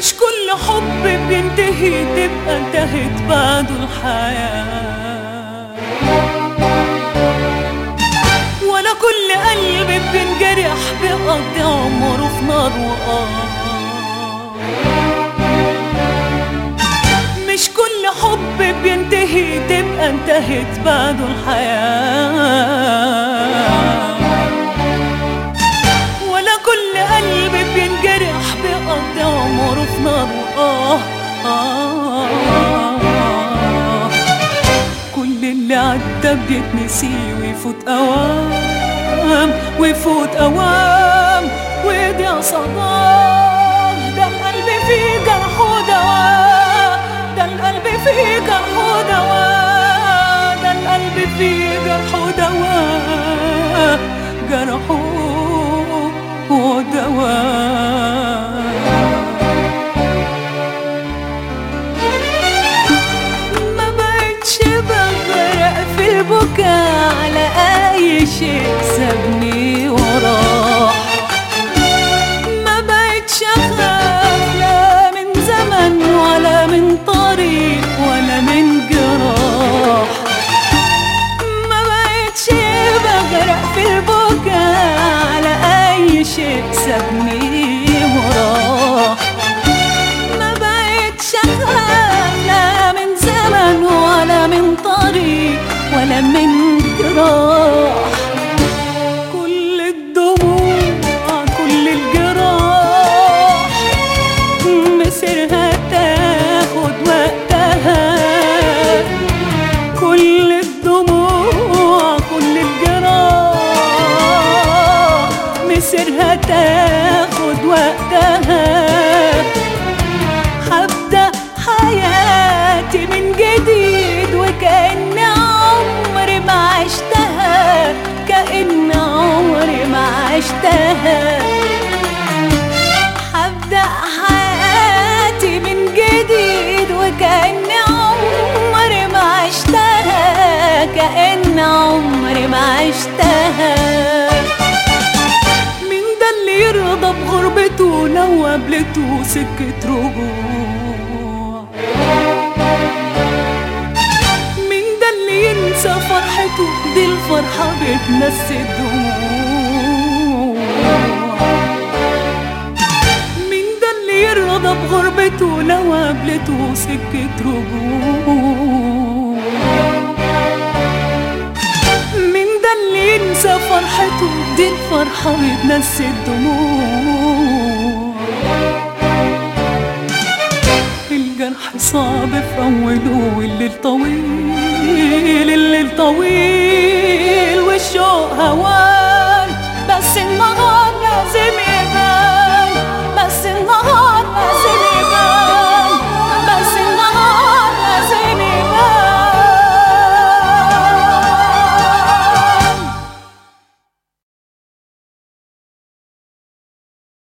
مش كل حب بينتهي تبقى انتهت بعده الحياة ولا كل قلب بينجرح بيقضي عمره في نار وقار مش كل حب بينتهي تبقى انتهت بعده الحياة ولا كل قلب بينجرح بيقضي عمره في نار آه آه كل اللي عدى بيتنسي ويفوت أوام ويفوت أوام ويضيع صداه ده القلب فيه جرح ودواء ده القلب فيه جرح ودواء ده القلب فيه جرح ودواء جرح ودواء ما بقتش بغرق في البكاء على اي شيء سابني وراه ما بقتش اخاف لا من زمن ولا من طريق ولا من جراح ما بقتش بغرق في البكاء على اي شيء سابني وراه ما بقتش اخاف لا من زمن ولا من طريق ولا من جراح كل الدموع كل الجراح مسيرها تاخد وقتها كل الدموع كل الجراح مسيرها تاخد وقتها هبدأ حياتي من جديد وكأن عمري ما عشتها كأن عمري ما عشتها هبدأ حياتي من جديد وكأن عمري ما عشتها كأن عمري ما عشتها مين ده اللي يرضى بغربته لو قابلته سكة رجوع مين ده اللي ينسى فرحته دي الفرحة بتنسي الدموع مين ده اللي يرضى بغربته لو قابلته سكة رجوع مين ده اللي ينسى فرحته دي الفرحة بتنسي الدموع الجرح صعب في أوله والليل طويل